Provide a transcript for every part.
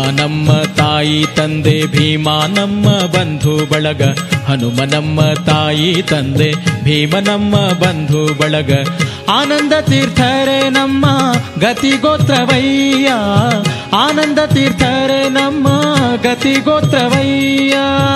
ನಮ್ಮ ತಾಯಿ ತಂದೆ ಭೀಮ ನಮ್ಮ ಬಂಧು ಬಳಗ ಹನುಮ ನಮ್ಮ ತಾಯಿ ತಂದೆ ಭೀಮ ನಮ್ಮ ಬಂಧು ಬಳಗ ಆನಂದ ತೀರ್ಥರೇ ನಮ್ಮ ಗತಿ ಗೋತ್ರವಯ್ಯ ಆನಂದ ತೀರ್ಥರೇ ನಮ್ಮ ಗತಿ ಗೋತ್ರವಯ್ಯ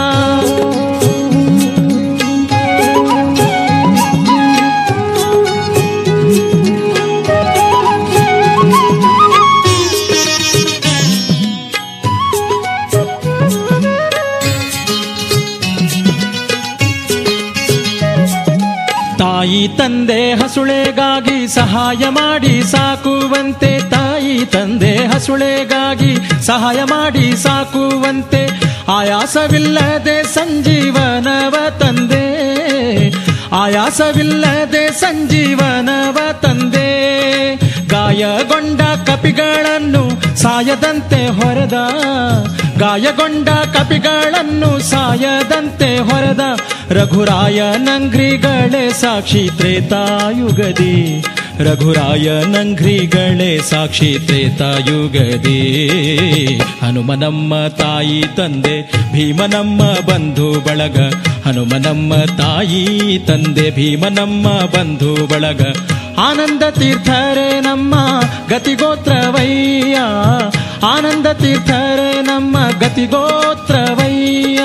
ತಾಯಿ ತಂದೆ ಹಸುಳೆಗಾಗಿ ಸಹಾಯ ಮಾಡಿ ಸಾಕುವಂತೆ ತಾಯಿ ತಂದೆ ಹಸುಳೆಗಾಗಿ ಸಹಾಯ ಮಾಡಿ ಸಾಕುವಂತೆ ಆಯಾಸವಿಲ್ಲದೆ ಸಂಜೀವನವ ತಂದೆ ಆಯಾಸವಿಲ್ಲದೆ ಸಂಜೀವನವ ತಂದೆ ಗಾಯಗೊಂಡ ಕಪಿಗಳನ್ನು ಸಾಯದಂತೆ ಹೊರೆದ ಗಾಯಗೊಂಡ ಕಪಿಗಳನ್ನು ಸಾಯದಂತೆ ಹೊರೆದ ರಘುರಾಯ ನಂಗ್ರಿಗಳೇ ಸಾಕ್ಷಿ ತ್ರೇತಾಯುಗದಿ ರಘುರಾಯ ನಂಗ್ರಿಗಳೇ ಸಾಕ್ಷಿ ತ್ರೇತಾಯುಗದಿ ಹನುಮ ನಮ್ಮ ತಾಯಿ ತಂದೆ ಭೀಮ ನಮ್ಮ ಬಂಧು ಬಳಗ ಹನುಮ ನಮ್ಮ ತಾಯಿ ತಂದೆ ಭೀಮ ನಮ್ಮ ಬಂಧು ಬಳಗ ಆನಂದ ತೀರ್ಥರೇ ನಮ್ಮ ಗತಿಗೋತ್ರವಯ್ಯ ಆನಂದ ತೀರ್ಥರೇ ನಮ್ಮ ಗತಿಗೋತ್ರವಯ್ಯ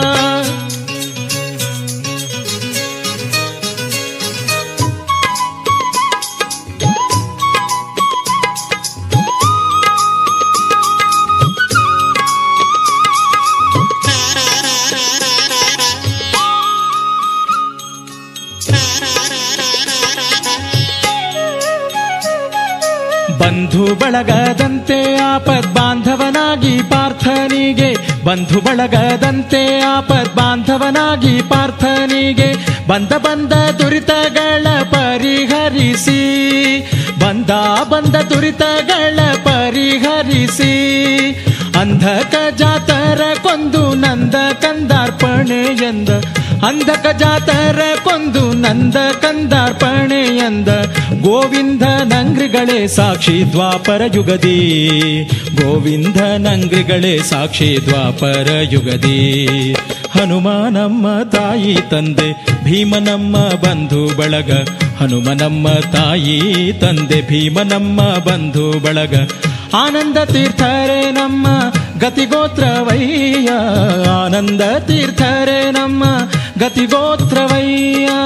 ಬಂಧು ಬಳಗದಂತೆ ಆಪದ್ ಬಾಂಧವನಾಗಿ ಪಾರ್ಥನಿಗೆ ಬಂಧು ಬಳಗದಂತೆ ಆಪದ್ ಬಾಂಧವನಾಗಿ ಪಾರ್ಥನಿಗೆ ಬಂದ ಬಂದ ದುರಿತಗಳ ಪರಿಹರಿಸಿ ಬಂದ ಬಂದ ದುರಿತಗಳ ಪರಿಹರಿಸಿ ಅಂಧಕ ಜಾತರ ಕೊಂದು ನಂದ ಕಂದಾರ್ಪಣೆ ಎಂದ ಅಂಧಕ ಜಾತರ ಕೊಂದು ನಂದ ಕಂದಾರ್ಪಣೆ ಎಂದ ಗೋವಿಂದ ನಂಗ್ರಿಗಳೇ ಸಾಕ್ಷಿ ದ್ವಾಪರ ಯುಗದಿ ಗೋವಿಂದ ನಂಗ್ರಿಗಳೇ ಸಾಕ್ಷಿ ದ್ವಾಪರ ಯುಗದಿ ಹನುಮ ನಮ್ಮ ತಾಯಿ ತಂದೆ ಭೀಮ ನಮ್ಮ ಬಂಧು ಬಳಗ ಹನುಮ ನಮ್ಮ ತಾಯಿ ತಂದೆ ಭೀಮ ನಮ್ಮ ಬಂಧು ಬಳಗ ಆನಂದ ತೀರ್ಥರೇ ನಮ್ಮ ಗತಿಗೋತ್ರವಯ್ಯ ಆನಂದ ತೀರ್ಥರೇ ನಮ್ಮ ಗತಿಗೋತ್ರವಯ್ಯ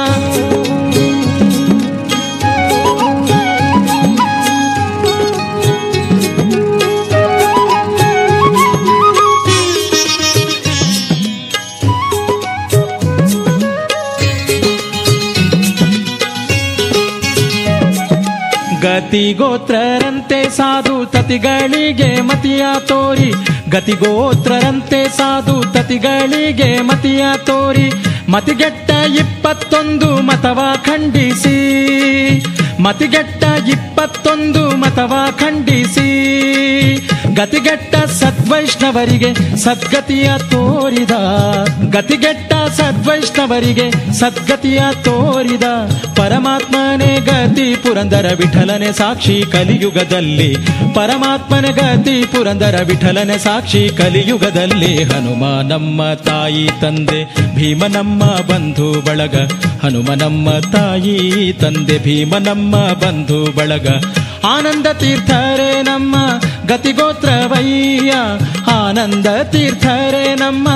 ಗತಿಗೋತ್ರರಂತೆ ಸಾಧು ತತಿಗಳಿಗೆ ಮತಿಯ ತೋರಿ ಗತಿಗೋತ್ರರಂತೆ ಸಾಧು ತತಿಗಳಿಗೆ ಮತಿಯ ತೋರಿ ಮತಿಗೆಟ್ಟ ಇಪ್ಪತ್ತೊಂದು ಮತವ ಖಂಡಿಸಿ ಮತಿಗೆಟ್ಟ ಇಪ್ಪತ್ತೊಂದು ಮತವ ಖಂಡಿಸಿ ಗತಿಗೆಟ್ಟ ಸದ್ವೈಷ್ಣವರಿಗೆ ಸದ್ಗತಿಯ ತೋರಿದ ಗತಿಗೆಟ್ಟ ಸದ್ವೈಷ್ಣವರಿಗೆ ಸದ್ಗತಿಯ ತೋರಿದ ಪರಮಾತ್ಮನೇ ಗತಿ ಪುರಂದರ ವಿಠಲನೆ ಸಾಕ್ಷಿ ಕಲಿಯುಗದಲ್ಲಿ ಪರಮಾತ್ಮನ ಗತಿ ಪುರಂದರ ವಿಠಲನೆ ಸಾಕ್ಷಿ ಕಲಿಯುಗದಲ್ಲಿ ಹನುಮ ನಮ್ಮ ತಾಯಿ ತಂದೆ ಭೀಮ ನಮ್ಮ ಬಂಧು ಬಳಗ ಹನುಮ ನಮ್ಮ ತಾಯಿ ತಂದೆ ಭೀಮ ನಮ್ಮ ಬಂಧು ಬಳಗ ಆನಂದ ತೀರ್ಥರೇ ನಮ್ಮ ಗತಿಗೋತ್ರವಯ್ಯ ಆನಂದ ತೀರ್ಥರೇ ನಮ್ಮ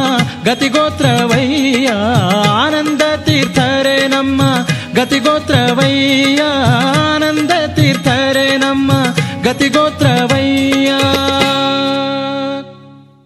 ಗತಿಗೋತ್ರವಯ್ಯ ಆನಂದ ತೀರ್ಥರೇ ನಮ್ಮ ಗತಿಗೋತ್ರವಯ್ಯ